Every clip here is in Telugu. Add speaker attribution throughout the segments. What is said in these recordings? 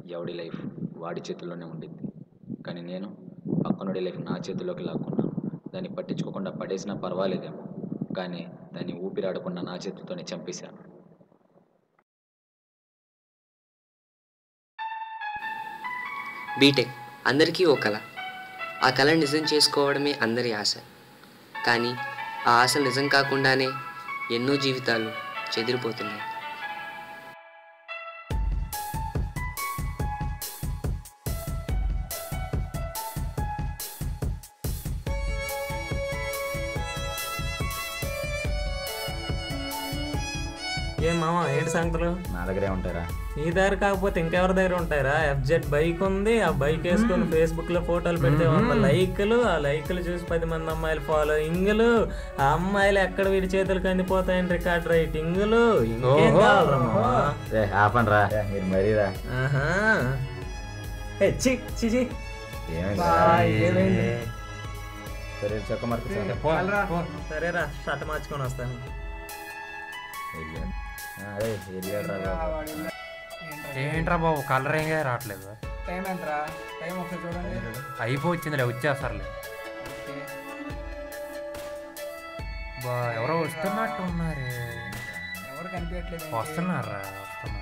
Speaker 1: ఎవడి లైఫ్ వాడి చేతుల్లోనే ఉండింది కానీ నేను పక్కనుడి లైఫ్ నా చేతిలోకి లాక్కున్నాను దాన్ని పట్టించుకోకుండా పడేసినా పర్వాలేదేమో కానీ దాన్ని ఊపిరాడకుండా నా చేతితోనే చంపేశాను
Speaker 2: బీటెక్ అందరికీ ఓ కళ ఆ కళ నిజం చేసుకోవడమే అందరి ఆశ కానీ ఆ ఆశ నిజం కాకుండానే ఎన్నో జీవితాలు చెదిరిపోతున్నాయి
Speaker 3: ఏం మామ ఏంటి సంగతులు
Speaker 1: నా దగ్గరే ఉంటారా
Speaker 3: నీ దగ్గర కాకపోతే ఇంకెవరి దగ్గర ఉంటారా ఎఫ్జెడ్ బైక్ ఉంది ఆ బైక్ వేసుకొని ఫేస్బుక్ లో ఫోటోలు పెడితే వంద లైకులు ఆ లైకులు చూసి పది మంది అమ్మాయిలు ఫాలోయింగ్లు ఆ అమ్మాయిలు ఎక్కడ వీడి చేతులకు అందిపోతాయని రికార్డ్ రైటింగ్లు ఇంకేం కావాలరా మామ?
Speaker 1: ఆపండ్రా మీరు మరీరా
Speaker 3: ఆహా. ఏ, చి, చి, చి. బా, ఏమైంది?
Speaker 1: సరే చొక్క మార్కు
Speaker 3: సరేరా షర్ట్ మార్చుకొని వస్తాను
Speaker 1: అదే వెళ్ళాడు
Speaker 4: ఏంట్రా బాబు కలర్ ఏం రావట్లేదు
Speaker 5: టైం ఎంతరా టైం ఒకసారి చూడండి
Speaker 4: అయిపోవచ్చిందిలే వచ్చేస్తారులే బా ఎవరో వస్తున్నట్టు ఉన్నారే
Speaker 5: ఎవరు కనిపించట్లేదు
Speaker 4: వస్తున్నారా వస్తున్నారు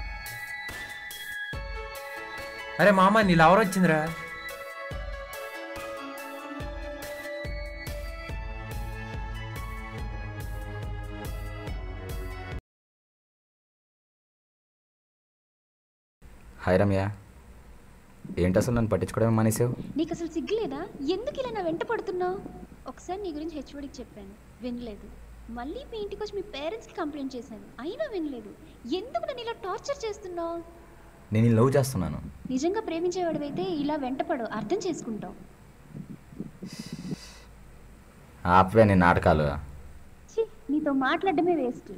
Speaker 4: అరే మామ నీ లవర్ వచ్చిందిరా
Speaker 1: హాయ్ రమ్య ఏంటి అసలు నన్ను పట్టించుకోవడం మానేసావు
Speaker 6: నీకు అసలు సిగ్గులేదా ఎందుకు ఇలా నా వెంట పడుతున్నావు ఒకసారి నీ గురించి హెచ్ఓడికి చెప్పాను వినలేదు మళ్ళీ మీ ఇంటికి వచ్చి మీ పేరెంట్స్కి కంప్లైంట్ చేశాను అయినా వినలేదు ఎందుకు నన్ను ఇలా టార్చర్ చేస్తున్నావు
Speaker 1: నేను ఈ లవ్ చేస్తున్నాను
Speaker 6: నిజంగా ప్రేమించేవాడివైతే ఇలా వెంటపడు అర్థం చేసుకుంటావు
Speaker 1: ఆపవే నీ నాటకాలు
Speaker 6: ఛీ నీతో మాట్లాడడమే వేస్ట్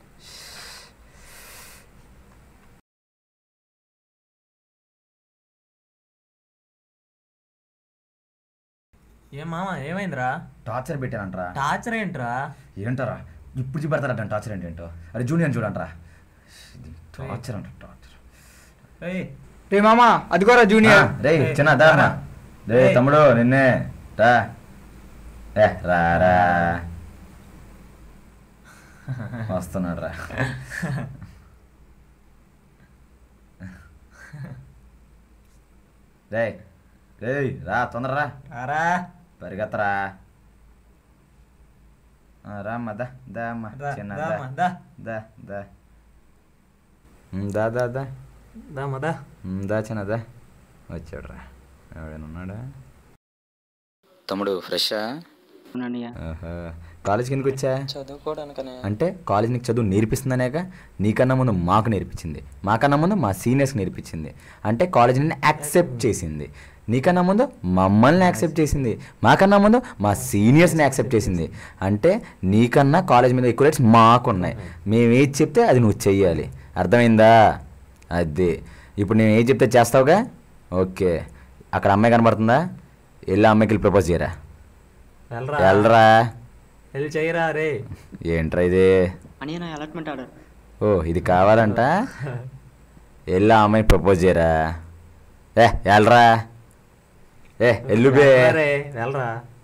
Speaker 3: ఏం మామ ఏమైందిరా
Speaker 7: టార్చర్ పెట్టానంటరా
Speaker 3: టార్చర్ ఏంట్రా
Speaker 7: ఏంటరా ఇప్పుడు చూపెడతారట టార్చర్ ఏంటేంటో అరే జూనియర్ చూడంటరా ఇది టార్చర్ అంట టార్చర్
Speaker 3: ఏయ్
Speaker 5: రే మామ అదిగోరా జూనియర్
Speaker 7: రే
Speaker 3: ఏయ్,
Speaker 7: చిన్న దా
Speaker 3: రారా.
Speaker 7: రే
Speaker 3: ఏయ్.
Speaker 7: తమ్ముడు నిన్నే రా ఏ రారా వస్తున్నాడు రా రే రే రా తొందర రా
Speaker 3: రారా
Speaker 7: పరిగెత్తరా ఆ, రా అమ్మ దా దా అమ్మ
Speaker 3: దా,
Speaker 7: చిన్న
Speaker 3: దా
Speaker 7: దా
Speaker 3: అమ్మ, దా.
Speaker 7: దా దా ఉమ్, దా దా దా
Speaker 3: దా మదా
Speaker 1: ఉమ్, దా చిన్న దా వచ్చాడు రా ఎవడైనా ఉన్నాడా తమ్ముడు ఫ్రెషా ఆహా. కాలేజ్కి ఎందుకు వచ్చా
Speaker 2: చదువుకోవడానికనే
Speaker 1: అంటే కాలేజ్ నీకు చదువు నేర్పిస్తుందనేక నీకన్నా ముందు మాకు నేర్పించింది మాకన్నా ముందు మా సీనియర్స్కి నేర్పించింది అంటే కాలేజ్ నిన్ను యాక్సెప్ట్ చేసింది నీకన్నా ముందు మమ్మల్ని యాక్సెప్ట్ చేసింది మాకన్నా ముందు మా సీనియర్స్ని యాక్సెప్ట్ చేసింది అంటే నీకన్నా కాలేజ్ మీద ఎక్కువ రేట్స్ మాకున్నాయి మేము ఏది చెప్తే అది నువ్వు చెయ్యాలి అర్థమైందా అదే ఇప్పుడు నేను ఏది చెప్తే చేస్తావుగా ఓకే అక్కడ అమ్మాయి కనబడుతుందా వెళ్ళి ఆ అమ్మాయికి ప్రపోజ్ చేయరా
Speaker 3: వెళ్ళరా
Speaker 1: వెళ్ళరా
Speaker 3: వెళ్ళి చెయ్యరా రే
Speaker 1: ఏంట్రా ఇది
Speaker 2: అని నా అలాట్మెంట్ ఆర్డర్
Speaker 1: ఓ ఇది కావాలంట వెళ్ళి ఆ అమ్మాయిని ప్రపోజ్ చేయరా ఏ వెళ్ళరా ఏ ఎల్లు బే
Speaker 3: వెళ్ళరా రే వెళ్ళరా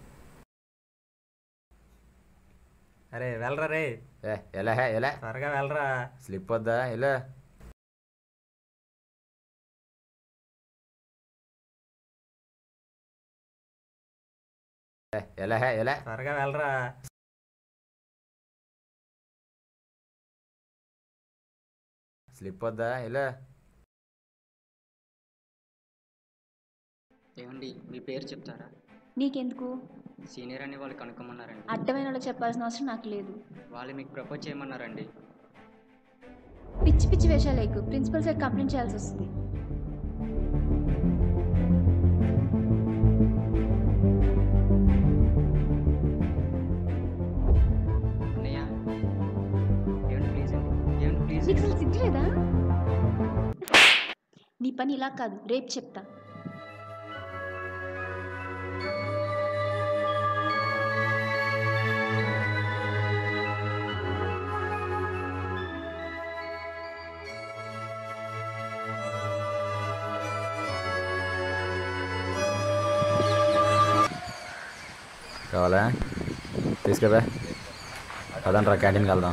Speaker 3: అరే వెళ్ళరా రే
Speaker 1: ఏ ఎలా హే ఎలా
Speaker 3: త్వరగా వెళ్ళరా
Speaker 1: స్లిప్ వద్దా ఎలా ఏ, ఎలా హే ఎలా
Speaker 3: త్వరగా వెళ్ళరా
Speaker 1: స్లిప్ వద్దా ఎలా
Speaker 2: ఏమండి మీ పేరు చెప్తారా
Speaker 6: నీకెందుకు
Speaker 2: సీనియర్ అని వాళ్ళు కనుక్కోమన్నారండి
Speaker 6: అడ్డమైన వాళ్ళకి చెప్పాల్సిన అవసరం నాకు లేదు
Speaker 2: వాళ్ళు మీకు ప్రపోజ్ చేయమన్నారండి
Speaker 6: పిచ్చి పిచ్చి వేషాలు లేకు ప్రిన్సిపల్ సార్ కంప్లైంట్ చేయాల్సి వస్తుంది
Speaker 2: అన్నయ్య ఏమండి ప్లీజ్ అండి ఏమండి ప్లీజ్
Speaker 6: నీకు అసలు సిగ్గులేదా నీ పని ఇలా కాదు రేపు చెప్తా
Speaker 1: కావాలా తీసుకురా పదంట్రా క్యాంటీన్కి వెళ్దాం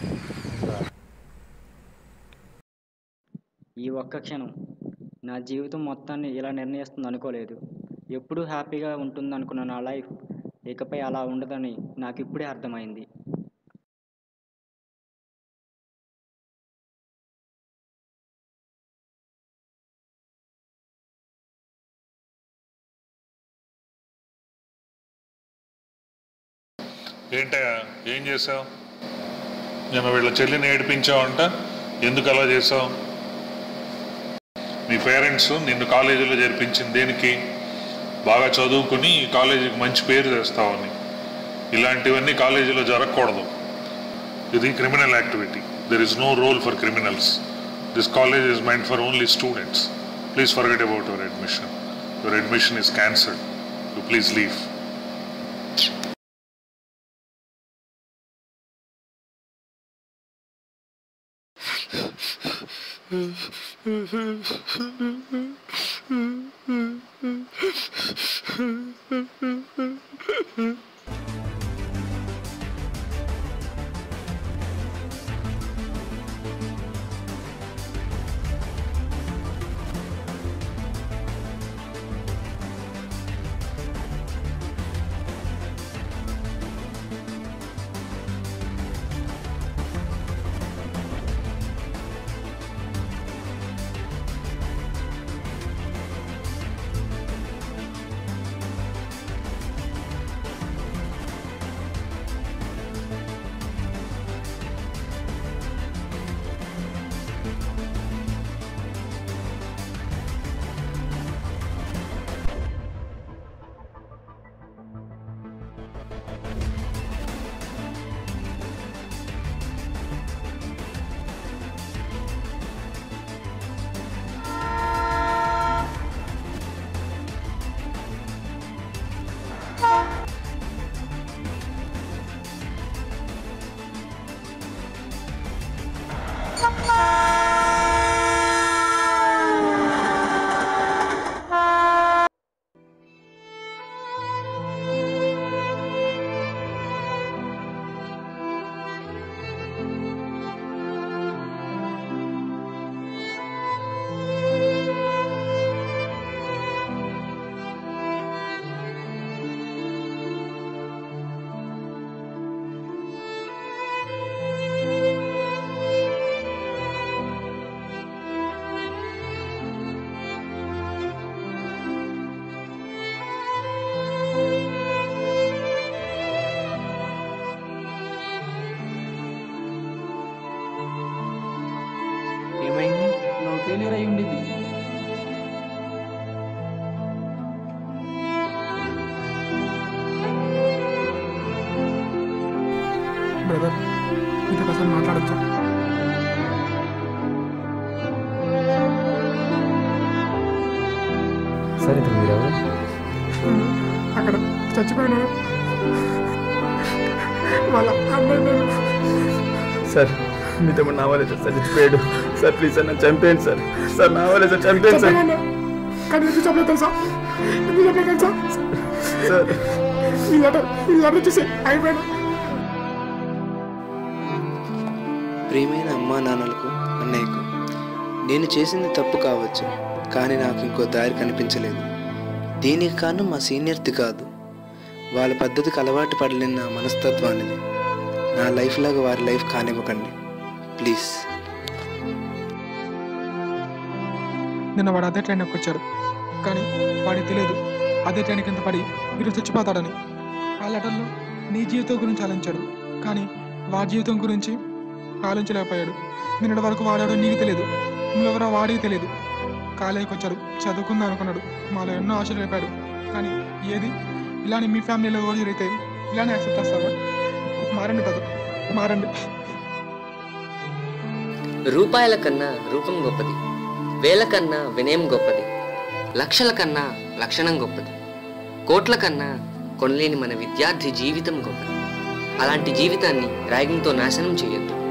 Speaker 8: ఈ ఒక్క క్షణం నా జీవితం మొత్తాన్ని ఇలా నిర్ణయిస్తుంది అనుకోలేదు ఎప్పుడూ హ్యాపీగా ఉంటుంది అనుకున్న నా లైఫ్ ఇకపై అలా ఉండదని నాకు ఇప్పుడే అర్థమైంది
Speaker 9: ఏంటయ్యా ఏం చేసావు నేను వీళ్ళ చెల్లిని ఏడిపించావంట ఎందుకు అలా చేసావు మీ పేరెంట్స్ నిన్ను కాలేజీలో చేర్పించింది దేనికి బాగా చదువుకుని ఈ కాలేజీకి మంచి పేరు తెస్తావని ఇలాంటివన్నీ కాలేజీలో జరగకూడదు ఇది criminal activity there is no role for criminals this college is mind for only students please forget about your admission your admission is cancelled you please leave
Speaker 5: ఏమైంది నువ్వు ఫెయిలియర్ అయి ఉండింది
Speaker 10: బ్రదర్ మీతో అసలు మాట్లాడచ్చా
Speaker 1: సరే ఇప్పుడు మీరెవరు
Speaker 10: అక్కడ చచ్చిపోయినాడు వాళ్ళ అమ్మాయి నేను
Speaker 11: సార్ మీ తమ్ముడు నా వాళ్ళే సార్ చచ్చిపోయాడు సార్ ప్లీజ్ సార్ నన్ను చంపేయండి సార్ సార్ నా వాళ్ళే సార్ చంపేయండి సార్
Speaker 10: చెప్పగలను. కానీ ఎందుకు చెప్పలేదు తెలుసా ఎందుకు చెప్పలేదు తెలుసా
Speaker 11: సార్
Speaker 10: ఈ లెటర్ ఈ లెటర్ చూసి అయిపోయాను
Speaker 12: ప్రియమైన అమ్మా నాన్నలకు అన్నయ్యకు నేను చేసింది తప్పు కావచ్చు కానీ నాకు ఇంకో దారి కనిపించలేదు దీనికి కారణం మా సీనియర్ది కాదు వాళ్ళ పద్ధతికి అలవాటు పడలేని నా మనస్తత్వానిది నా లైఫ్ లాగా వారి లైఫ్ కానివ్వకండి ప్లీజ్
Speaker 10: నిన్న వాడు అదే ట్రైన్ వచ్చాడు కానీ వాడికి తెలియదు అదే ట్రైన్ కింద పడి మీరు చచ్చిపోతాడని ఆ లెటర్లో నీ జీవితం గురించి ఆలోచించాడు కానీ వాడి జీవితం గురించి ఆలోచించలేకపోయాడు నిన్నటి వరకు వాడాడో నీకు తెలియదు నువ్వెవరో వాడికి తెలియదు కాలేజీకి వచ్చాడు చదువుకుందాం అనుకున్నాడు మాలో ఎన్నో ఆశలు రేపాడు కానీ ఏది ఇలానే మీ ఫ్యామిలీలో కూడా జరిగితే ఇలానే యాక్సెప్ట్ చేస్తావా మారండి కదా మారండి
Speaker 2: రూపాయల కన్నా రూపం గొప్పది వేల కన్నా వినయం గొప్పది లక్షల కన్నా లక్షణం గొప్పది కోట్ల కన్నా కొనలేని మన విద్యార్థి జీవితం గొప్పది అలాంటి జీవితాన్ని ర్యాగింగ్తో నాశనం చేయొద్దు